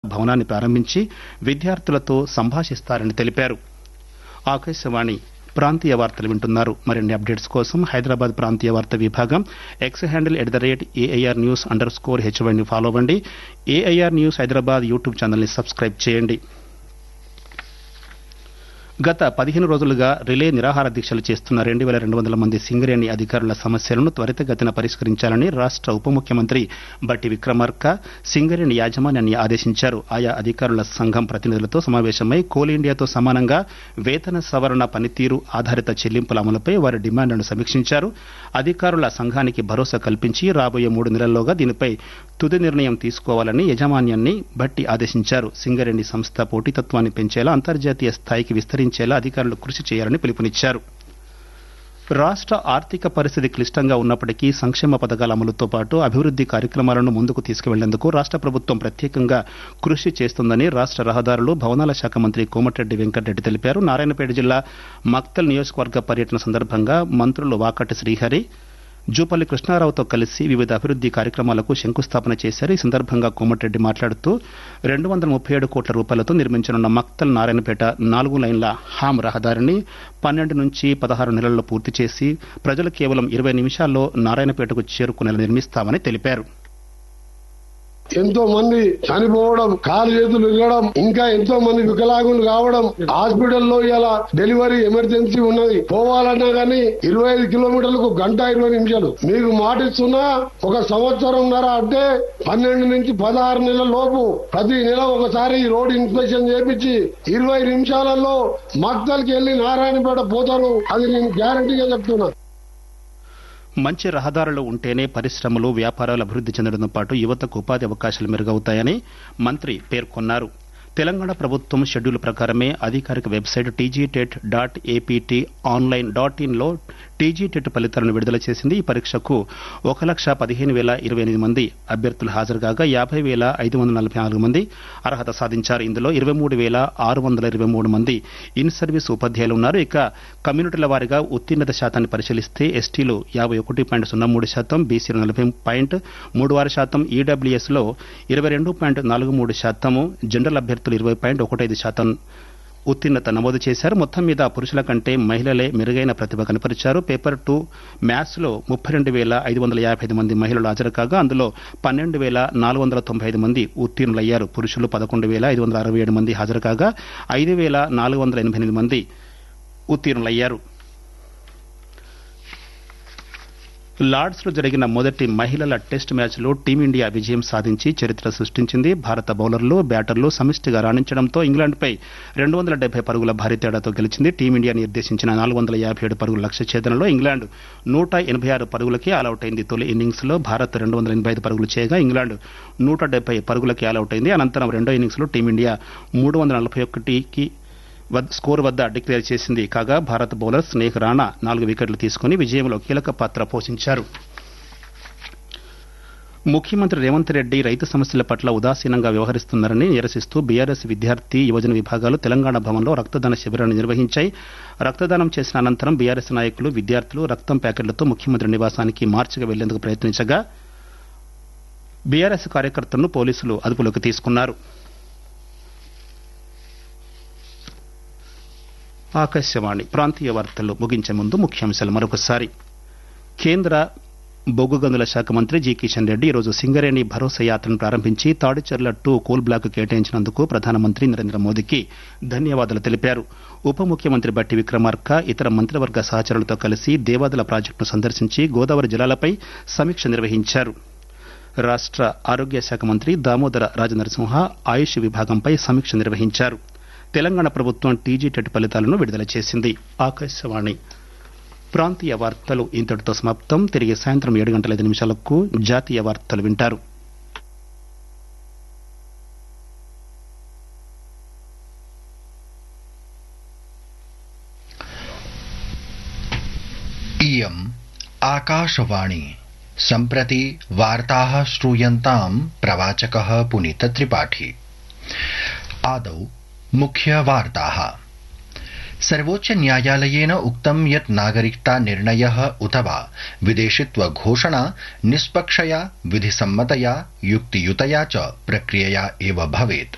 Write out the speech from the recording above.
భవనాన్ని ప్రారంభించి విద్యార్థులతో సంభాషిస్తారని తెలిపారు ఆకాశవాణి ప్రాంతీయ వార్తలు వింటున్నారు మరిన్ని అప్డేట్స్ కోసం హైదరాబాద్ ప్రాంతీయ వార్త విభాగం X handle at the rate AIR news underscore హెచ్వైని ఫాలో అవ్వండి ఏఐఆర్ న్యూస్ హైదరాబాద్ యూట్యూబ్ ఛానల్ని సబ్స్క్రైబ్ చేయండి గత పదిహేను రోజులుగా రిలే నిరాహార దీక్షలు చేస్తున్న రెండు వేల రెండు వందల మంది సింగరేణి అధికారుల సమస్యలను త్వరితగతిన పరిష్కరించాలని రాష్ట్ర ఉప ముఖ్యమంత్రి బట్టి విక్రమార్క సింగరేణి యాజమాన్యాన్ని ఆదేశించారు ఆయా అధికారుల సంఘం ప్రతినిధులతో సమావేశమై కోల్ ఇండియాతో సమానంగా వేతన సవరణ పనితీరు ఆధారిత చెల్లింపుల అమలుపై వారి డిమాండ్లను సమీక్షించారు అధికారుల సంఘానికి భరోసా కల్పించి రాబోయే మూడు నెలల్లోగా దీనిపై తుది నిర్ణయం తీసుకోవాలని యజమాన్యాన్ని బట్టి ఆదేశించారు సింగరేణి సంస్థ పోటీతత్వాన్ని పెంచేలా అంతర్జాతీయ స్థాయికి విస్తరించేలా అధికారులు కృషి చేయాలని పిలుపునిచ్చారు రాష్ట్ర ఆర్థిక పరిస్థితి క్లిష్టంగా ఉన్నప్పటికీ సంక్షేమ పథకాల అమలుతో పాటు అభివృద్ది కార్యక్రమాలను ముందుకు తీసుకువెళ్లేందుకు రాష్ట్ర ప్రభుత్వం ప్రత్యేకంగా కృషి చేస్తుందని రాష్ట్ర రహదారులు భవనాల శాఖ మంత్రి కోమటిరెడ్డి వెంకటరెడ్డి తెలిపారు నారాయణపేట జిల్లా మక్తల్ నియోజకవర్గ పర్యటన సందర్భంగా మంత్రులు వాకటి శ్రీహరి జూపల్లి కృష్ణారావుతో కలిసి వివిధ అభివృద్ది కార్యక్రమాలకు శంకుస్థాపన చేశారు ఈ సందర్భంగా కోమటిరెడ్డి మాట్లాడుతూ రెండు వందల ముప్పై ఏడు కోట్ల రూపాయలతో నిర్మించనున్న మక్తల్ నారాయణపేట నాలుగు లైన్ల హామ్ రహదారిని పన్నెండు నుంచి పదహారు నెలల్లో పూర్తి చేసి ప్రజలు కేవలం ఇరవై నిమిషాల్లో నారాయణపేటకు చేరుకునేలా నిర్మిస్తామని తెలిపారు ఎంతో మంది చనిపోవడం కాలు చేతులు ఇరగడం ఇంకా ఎంతో మంది వికలాంగులు కావడం హాస్పిటల్లో ఇలా డెలివరీ ఎమర్జెన్సీ ఉన్నది పోవాలన్నా గానీ ఇరవై ఐదు కిలోమీటర్లకు గంట ఇరవై నిమిషాలు మీకు మాటిస్తున్నా ఒక సంవత్సరంన్నర అంటే పన్నెండు నుంచి పదహారు నెలల లోపు ప్రతి నెల ఒకసారి రోడ్ ఇన్స్పెక్షన్ చేపించి ఇరవై నిమిషాలలో మక్తల్కి వెళ్లి నారాయణపేట పోతారు అది నేను గ్యారంటీగా చెప్తున్నా మంచి రహదారులు ఉంటేనే పరిశ్రమలు వ్యాపారాలు అభివృద్ది చెందడంతో పాటు యువతకు ఉపాధి అవకాశాలు మెరుగవుతాయని మంత్రి పేర్కొన్నారు తెలంగాణ ప్రభుత్వం షెడ్యూల్ ప్రకారమే అధికారిక website TGTET dot APT online dot ఇన్లో టీజీటెట్ ఫలితాలను విడుదల చేసింది ఈ పరీక్షకు ఒక లక్ష పదిహేను వేల ఇరవై ఎనిమిది మంది అభ్యర్థులు హాజరు కాగా యాభై వేల ఐదు వందల నలభై నాలుగు మంది అర్హత సాధించారు ఇందులో ఇరవై మూడు వేల ఆరు వందల ఇరవై మూడు మంది ఇన్ సర్వీస్ ఉపాధ్యాయులు ఉన్నారు ఇక కమ్యూనిటీల వారీగా ఉత్తీర్ణత శాతాన్ని పరిశీలిస్తే ఎస్టీలు యాభై ఒకటి పాయింట్ సున్నా మూడు శాతం బీసీలు నలభై పాయింట్ మూడు ఆరు శాతం ఈడబ్ల్యూఎస్లో ఇరవై రెండు పాయింట్ నాలుగు మూడు శాతము జనరల్ అభ్యర్థులు ఇరవై పాయింట్ ఒకటైదు శాతం ఉత్తీర్ణత నమోదు చేశారు మొత్తం మీద పురుషుల కంటే మహిళలే మెరుగైన ప్రతిభ కనపరిచారు పేపర్ టూ మ్యాథ్స్ లో ముప్పై రెండు వేల ఐదు వందల యాభై ఐదు మంది మహిళలు హాజరు కాగా అందులో పన్నెండు వేల నాలుగు వందల తొంభై ఐదు మంది ఉత్తీర్ణులయ్యారు పురుషులు పదకొండు వేల ఐదు వందల అరవై ఏడు మంది హాజరు కాగా ఐదు వేల నాలుగు వందల ఎనభై ఎనిమిది మంది ఉత్తీర్ణులయ్యారు లార్డ్స్ లో జరిగిన మొదటి మహిళల టెస్ట్ మ్యాచ్ లో టీమిండియా విజయం సాధించి చరిత్ర సృష్టించింది భారత బౌలర్లు బ్యాటర్లు సమిష్టిగా రాణించడంతో ఇంగ్లాండ్పై రెండు వందల డెబ్బై పరుగుల భారీ తేడాతో గెలిచింది టీమిండియా నిర్దేశించిన నాలుగు వందల యాభై ఏడు పరుగుల లక్ష్య ఛేదనలో ఇంగ్లాండ్ నూట ఎనభై ఆరు పరుగులకి ఆలౌట్ అయింది తొలి ఇన్నింగ్స్ లో భారత్ రెండు వందల ఎనభై ఐదు పరుగులు చేయగా ఇంగ్లాండ్ నూట డెబ్బై పరుగులకి ఆలౌట్ అయింది అనంతరం రెండో ఇన్నింగ్స్ లో టీమిండియా మూడు వందల నలభై ఒకటికి స్కోర్ వద్ద డిక్లేర్ చేసింది కాగా భారత బౌలర్ స్నేహ్ రాణా నాలుగు వికెట్లు తీసుకుని విజయంలో కీలక పాత్ర పోషించారు ముఖ్యమంత్రి రేవంత్ రెడ్డి రైతు సమస్యల పట్ల ఉదాసీనంగా వ్యవహరిస్తున్నారని నిరసిస్తూ బీఆర్ఎస్ విద్యార్థి యువజన విభాగాలు తెలంగాణ భవన్లో రక్తదాన శిబిరాన్ని నిర్వహించాయి రక్తదానం చేసిన అనంతరం బీఆర్ఎస్ నాయకులు విద్యార్థులు రక్తం ప్యాకెట్లతో ముఖ్యమంత్రి నివాసానికి మార్చిగా వెళ్లేందుకు ప్రయత్నించగా బీఆర్ఎస్ కార్యకర్తలను పోలీసులు అదుపులోకి తీసుకున్నారు ఆకాశవాణి ప్రాంతీయ వార్తలు ముగించే ముందు ముఖ్యాంశాలు మరొకసారి కేంద్ర బొగ్గు గనుల శాఖ మంత్రి జి కిషన్ రెడ్డి ఈరోజు సింగరేణి భరోసా యాత్రను ప్రారంభించి తాడిచెర్ల టూ కోల్ బ్లాక్ కేటాయించినందుకు ప్రధానమంత్రి నరేంద్ర మోదీకి ధన్యవాదాలు తెలిపారు ఉప ముఖ్యమంత్రి బట్టి విక్రమార్క ఇతర మంత్రివర్గ సహచరులతో కలిసి దేవాదుల ప్రాజెక్టును సందర్శించి గోదావరి జలాలపై సమీక్ష నిర్వహించారు రాష్ట్ర ఆరోగ్య శాఖ మంత్రి దామోదర రాజనరసింహ ఆయుష్ విభాగంపై సమీక్ష నిర్వహించారు తెలంగాణ ప్రభుత్వం టీజీ టెట్ ఫలితాలను విడుదల చేసింది ఆకాశవాణి ప్రాంతీయ వార్తలు ఇంతటితో సమాప్తం తిరిగి సాయంత్రం ఏడు గంటల ఐదు నిమిషాలకు జాతీయ వార్తలు వింటారు इयम् आकाशवाणी सम्प्रति वार्ताः श्रूयन्ताम् प्रवाचकः पुनीतत्रिपाठी आदौ मुख्यवार्ताः सर्वोच्च न्यायालयेन उक्तं यत् नागरिकता निर्णय उत वा विदेशित्व घोषणा निष्पक्षया विधिसम्मतया युक्तियुतया च प्रक्रियया एव भवेत्